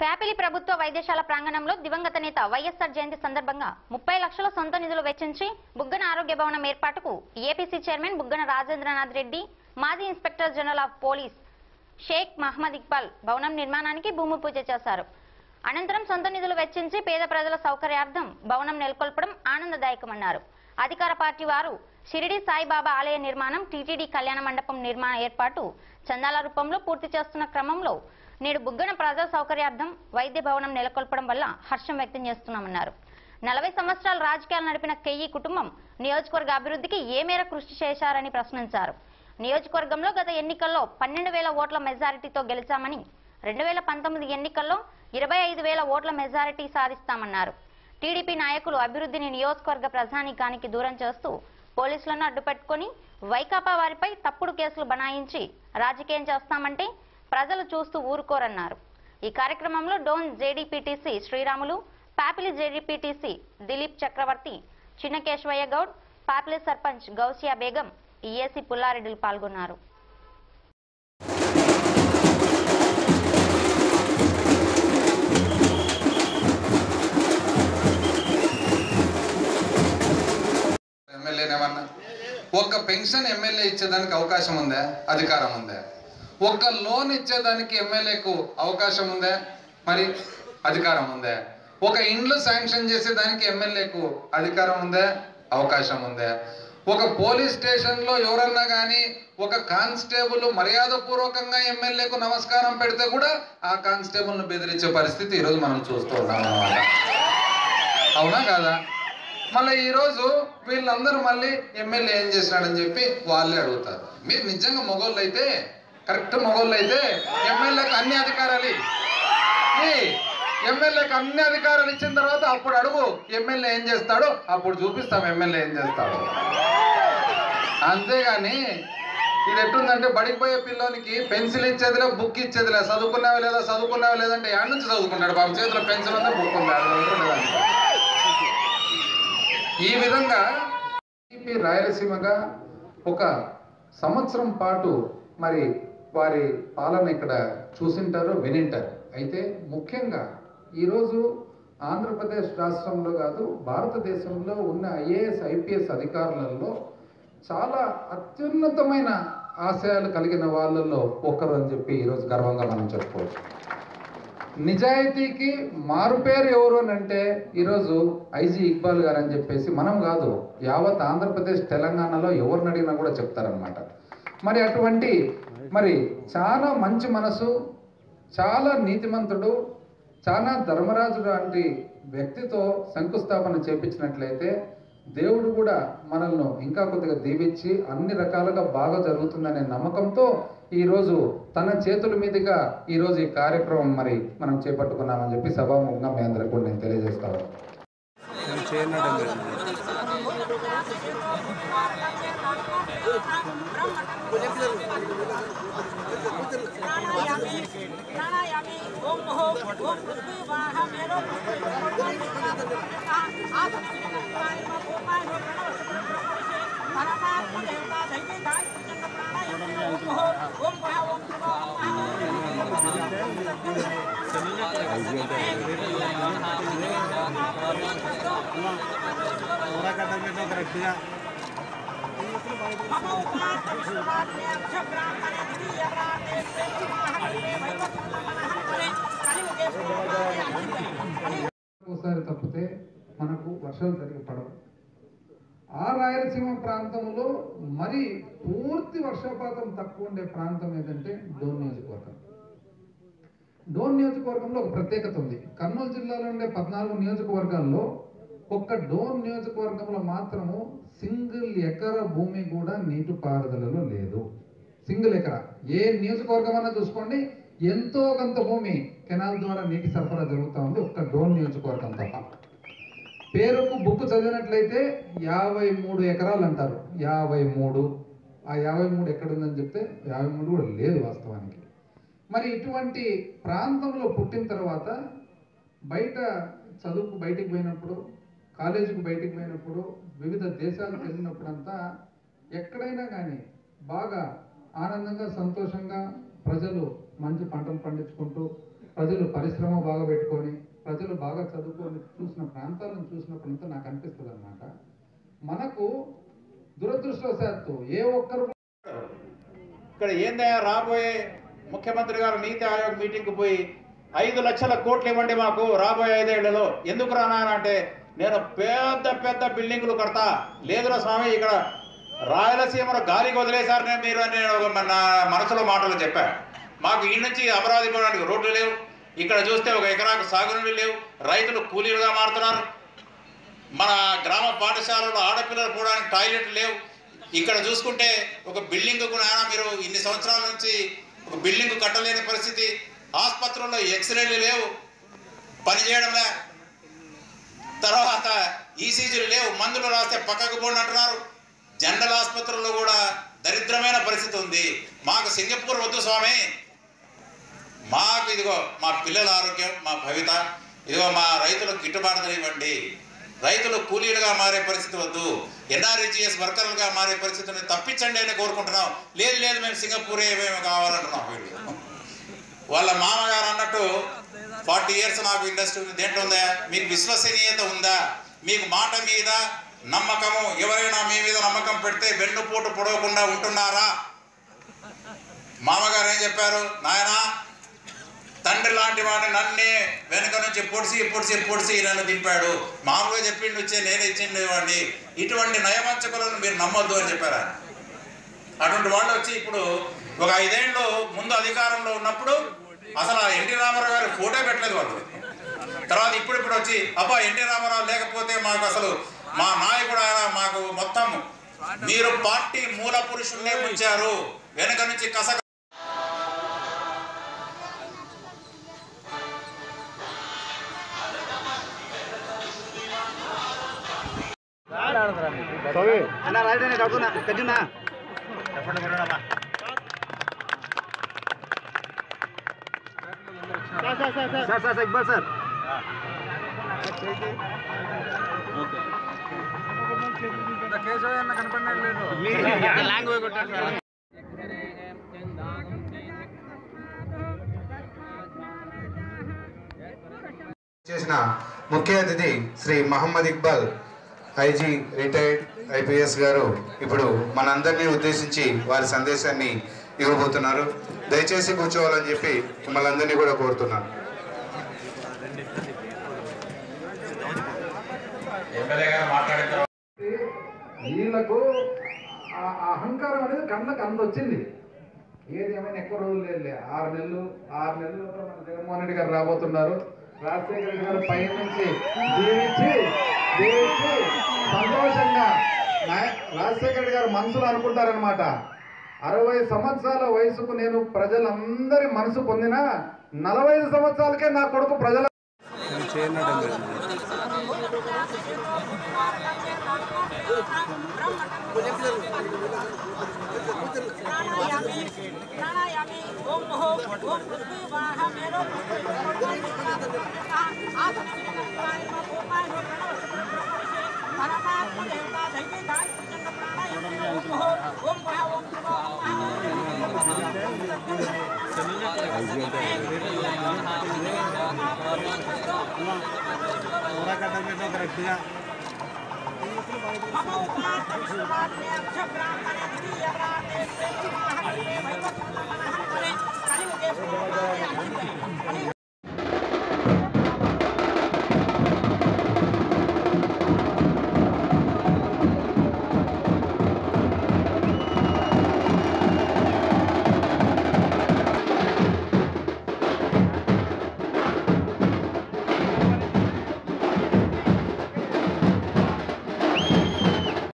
ప్యాపిలి ప్రభుత్వ వైద్యశాల ప్రాంగణంలో దివంగత నేత వైఎస్ఆర్ జయంతి సందర్భంగా ముప్పై లక్షల సొంత నిధులు వెచ్చించి బుగ్గన ఆరోగ్య భవనం ఏర్పాటుకు ఏపీసీ చైర్మన్ బుగ్గన రాజేంద్రనాథ్ రెడ్డి మాజీ inspector general of police Sheikh Mohammed Iqbal భవనం నిర్మాణానికి భూమి పూజ చేశారు అనంతరం సొంత నిధులు వెచ్చించి పేద ప్రజల సౌకర్యార్థం భవనం నెలకొల్పడం ఆనందదాయకమన్నారు అధికార పార్టీ వారు షిరిడి సాయిబాబా ఆలయ నిర్మాణం టీటీడీ కళ్యాణ మండపం నిర్మాణ ఏర్పాటు చందాల రూపంలో పూర్తి చేస్తున్న క్రమంలో నేడు బుగ్గన ప్రజా సౌకర్యార్థం వైద్య భవనం నెలకొల్పడం వల్ల హర్షం వ్యక్తం చేస్తున్నామన్నారు నలభై సంవత్సరాలు రాజకీయాలు నడిపిన కెయ్యి కుటుంబం నియోజకవర్గ అభివృద్ధికి ఏ మేర కృషి చేశారని ప్రశ్నించారు నియోజకవర్గంలో గత ఎన్నికల్లో పన్నెండు వేల ఓట్ల మెజారిటీతో గెలిచామని రెండు వేల పంతొమ్మిది ఎన్నికల్లో ఇరవై ఐదు వేల ఓట్ల మెజారిటీ సాధిస్తామన్నారు టీడీపీ నాయకులు అభివృద్ధిని నియోజకవర్గ ప్రధానికానికి దూరం చేస్తూ పోలీసులను అడ్డుపెట్టుకుని వైకాపా వారిపై తప్పుడు కేసులు బనాయించి రాజకీయం చేస్తామంటే ప్రజలు చూస్తూ ఊరుకోరన్నారు ఈ కార్యక్రమంలో Dhone ZPTC Sreeramulu Papili ZPTC Dilip Chakravarthi Chinnakesavaiah Goud Papili sarpanch Gousia Begum EAC పుల్లారెడ్డిలు పాల్గొన్నారు ఎమ్మెల్యేనేమన్నా ఒక్క పెన్షన్ ఎమ్మెల్యే ఇచ్చేదానికి అవకాశం ఉందా అధికారం ఉందా ఒక్క లోన్ ఇచ్చేదానికి ఎమ్మెల్యేకు అవకాశం ఉందా మరి అధికారం ఉందా ఒక ఇండ్లు శాంక్షన్ చేసేదానికి ఎమ్మెల్యేకు అధికారం ఉందా అవకాశం ఉందా ఒక పోలీస్ స్టేషన్లో ఎవరన్నా కానీ ఒక కానిస్టేబుల్ మర్యాదపూర్వకంగా ఎమ్మెల్యేకు నమస్కారం పెడితే కూడా ఆ కానిస్టేబుల్ను బెదిరించే పరిస్థితి ఈరోజు మనం చూస్తూ ఉన్నాం అన్నమాట అవునా కాదా మళ్ళీ ఈరోజు వీళ్ళందరూ మళ్ళీ ఎమ్మెల్యే ఏం చేసినాడని చెప్పి వాళ్ళే అడుగుతారు మీరు నిజంగా మొగోళ్ళు అయితే కరెక్ట్ మొగోళ్ళు అయితే ఎమ్మెల్యేకి అన్ని అధికారాలు ఇయ్యి. ఇయ్యి. ఎమ్మెల్యేకి అన్ని అధికారాలు ఇచ్చిన తర్వాత అప్పుడు అడుగు ఎమ్మెల్యే ఏం చేస్తాడో అప్పుడు చూపిస్తాం ఎమ్మెల్యే ఏం చేస్తాడో అంతేగాని ఇది ఎట్టుందంటే బడికి పోయే పిల్లోనికి పెన్సిల్ ఇచ్చేదిలే బుక్ ఇచ్చేదిలే చదువుకున్నావా లేదా చదువుకున్నావా లేదంటే యాడ్ నుంచి చదువుకున్నాడు బాబు చేతిలో పెన్సిల్ ఉందా బుక్ ఉందా అది ఉంటుండదండి. ఈ విధంగా టీడీపీ రాయలసీమగా ఒక సంవత్సరం పాటు మరి వారి పాలన ఇక్కడ చూసింటారు వినింటారు అయితే ముఖ్యంగా ఈరోజు ఆంధ్రప్రదేశ్ రాష్ట్రంలో కాదు భారతదేశంలో ఉన్న ఐఏఎస్ ఐపీఎస్ అధికారులలో చాలా అత్యున్నతమైన ఆశయాలు కలిగిన వాళ్ళల్లో ఒకరు అని చెప్పి ఈరోజు గర్వంగా మనం చెప్పుకోవచ్చు నిజాయితీకి మారుపేరు ఎవరు అని అంటే ఈరోజు ఐజీ ఇక్బాల్ గారు అని చెప్పేసి మనం కాదు యావత్ ఆంధ్రప్రదేశ్ తెలంగాణలో ఎవరిని అడిగినా కూడా చెప్తారనమాట మరి అటువంటి మరి చాలా మంచి మనసు చాలా నీతిమంతుడు చాలా ధర్మరాజు లాంటి వ్యక్తితో శంకుస్థాపన చేపించినట్లయితే దేవుడు కూడా మనల్ని ఇంకా కొద్దిగా దీవించి అన్ని రకాలుగా బాగా జరుగుతుందనే నమ్మకంతో ఈరోజు తన చేతుల మీదుగా ఈరోజు ఈ కార్యక్రమం మరి మనం చేపట్టుకున్నామని చెప్పి సభాముఖంగా మీ అందరికీ కూడా నేను తెలియజేస్తాను प्राणायामी प्राणायामी ओम नमो ओम पृथ्वी वाह मेरो ओम वाह ओम కరెక్ట్గా ఒకసారి తప్పితే మనకు వర్షాలు సరిగ్గా పడవు ఆ రాయలసీమ ప్రాంతంలో మరి పూర్తి వర్షపాతం తక్కువ ఉండే ప్రాంతం ఏదంటే డోన్ నియోజకవర్గం డోన్ నియోజకవర్గంలో ఒక ప్రత్యేకత ఉంది కర్నూలు జిల్లాలో ఉండే పద్నాలుగు నియోజకవర్గాల్లో ఒక్క డోన్ నియోజకవర్గంలో మాత్రము సింగిల్ ఎకర భూమి కూడా నీటి పారుదలలో లేదు సింగిల్ ఎకరా ఏ నియోజకవర్గం అన్నా చూసుకోండి ఎంతో కొంత భూమి కెనాల్ ద్వారా నీటి సరఫరా జరుగుతూ ఉంది ఒక్క డోన్ నియోజకవర్గం తప్ప పేరుకు బుక్ చదివినట్లయితే యాభై మూడు ఎకరాలు అంటారు యాభై మూడు ఆ యాభై మూడు ఎక్కడుందని చెప్తే యాభై మూడు కూడా లేదు వాస్తవానికి మరి ఇటువంటి ప్రాంతంలో పుట్టిన తర్వాత బయట చదువుకు బయటికి పోయినప్పుడు కాలేజీకి బయటికి పోయినప్పుడు వివిధ దేశాలకు వెళ్ళినప్పుడంతా ఎక్కడైనా కానీ బాగా ఆనందంగా సంతోషంగా ప్రజలు మంచి పంటలు పండించుకుంటూ ప్రజలు పరిశ్రమ బాగా పెట్టుకొని ప్రజలు బాగా చదువుకొని చూసిన ప్రాంతాలను చూసినప్పుడంతా నాకు అనిపిస్తుంది అనమాట మనకు దురదృష్టవశాత్తు ఏ ఒక్కరు ఇక్కడ ఏందయ్యా రాబోయే ముఖ్యమంత్రి గారు నీతి ఆయోగ్ మీటింగ్కి పోయి ఐదు లక్షల కోట్లు ఇవ్వండి మాకు రాబోయే ఐదేళ్లలో ఎందుకు రానా అంటే నేను పెద్ద పెద్ద బిల్డింగులు కడతా లేదురా స్వామి ఇక్కడ రాయలసీమను గాలికి వదిలేశారు నేను మీరు అని నేను ఒక నా మనసులో మాటలు చెప్పా మాకు ఈ నుంచి అమరావతి పోవడానికి రోడ్లు లేవు ఇక్కడ చూస్తే ఒక ఎకరాకు సాగునీళ్ళు లేవు రైతులు కూలీలుగా మారుతున్నారు మన గ్రామ పాఠశాలలో ఆడపిల్లలు పోవడానికి టాయిలెట్లు లేవు ఇక్కడ చూసుకుంటే ఒక బిల్డింగ్ నాయన మీరు ఇన్ని సంవత్సరాల నుంచి ఒక బిల్డింగ్ కట్టలేని పరిస్థితి ఆసుపత్రుల్లో ఎక్స్రేలు లేవు పని చేయడంలే తర్వాత ఈసీజీలు లేవు మందులు రాస్తే పక్కకు పోండి అంటున్నారు జనరల్ ఆసుపత్రుల్లో కూడా దరిద్రమైన పరిస్థితి ఉంది మాకు సింగపూర్ వద్దు స్వామి మాకు ఇదిగో మా పిల్లల ఆరోగ్యం మా భవిత ఇదిగో మా రైతులకు గిట్టుబాటు ధర ఇవ్వండి రైతులు కూలీలుగా మారే పరిస్థితి వద్దు ఎన్ఆర్ఈజిఎస్ వర్కర్లుగా మారే పరిస్థితిని తప్పించండి అని కోరుకుంటున్నాం లేదు లేదు మేము సింగపూరే మేము కావాలంటున్నాం వీళ్ళు వాళ్ళ మామగారు అన్నట్టు ఫార్టీ ఇయర్స్ నాకు ఇండస్ట్రీ దేంట్లో ఉందా మీకు విశ్వసనీయత ఉందా మీకు మాట మీద నమ్మకము ఎవరైనా మీ మీద నమ్మకం పెడితే వెన్నుపోటు పొడవకుండా ఉంటున్నారా మామగారు ఏం చెప్పారు నాయనా తండ్రి లాంటి వాడిని నన్నే వెనక నుంచి పొడిసి పొడిసి పొడిసి నన్ను దింపాడు మామూలుగా చెప్పిండు వచ్చే నేను ఇచ్చిండు వాడిని ఇటువంటి నయవంచకులను మీరు నమ్మొద్దు అని చెప్పారు ఆయన. అటువంటి వాళ్ళు వచ్చి ఇప్పుడు ఒక ఐదేళ్ళు ముందు అధికారంలో ఉన్నప్పుడు అసలు ఆ ఎన్టీ రామారావు గారి ఫోటో పెట్టలేదు వాళ్ళు తర్వాత ఇప్పుడు ఇప్పుడు వచ్చి అబ్బా ఎన్టీ రామారావు లేకపోతే మాకు అసలు మా నాయకుడు ఆయన మాకు మొత్తం మీరు పార్టీ మూల పురుషుల్నే ఉంచారు వెనక నుంచి కస అన్న రైట్ నేను కడుతున్నా కట్టినా sir sir sir Iqbal sir language కొట్టాడు సార్ చేసిన ముఖ్య అతిథి Shri Mohammed Iqbal IG retired IPS గారు ఇప్పుడు మనందరినీ ఉద్దేశించి వారి సందేశాన్ని ఇవ్వబోతున్నారు దయచేసి కూర్చోవాలని చెప్పి మిమ్మల్ని అందరినీ కూడా కోరుతున్నాను ఎమ్మెల్యే గారు మాట్లాడిన తర్వాత వీళ్ళకు ఆ ఆ అహంకారం అనేది కళ్ళకు అంత వచ్చింది ఏది ఏమైనా ఎక్కువ రోజులు లేదులే ఆరు నెలలు ఆరు నెలలు మన జగన్మోహన్ రెడ్డి గారు రాబోతున్నారు రాజశేఖర రెడ్డి గారు పై నుంచి దీవించి దీవించి సంతోషంగా నాయ- రాజశేఖర రెడ్డి గారు మనసులో అనుకుంటారనమాట అరవై సంవత్సరాల వయసుకు నేను ప్రజలందరి మనసు పొందిన నలభై ఐదు సంవత్సరాలకే నా కొడుకు ప్రజల प्राणायामी प्राणायामी ओम नमो ओम पृथ्वी वाह मेरो కరెక్ట్గా కలియుగే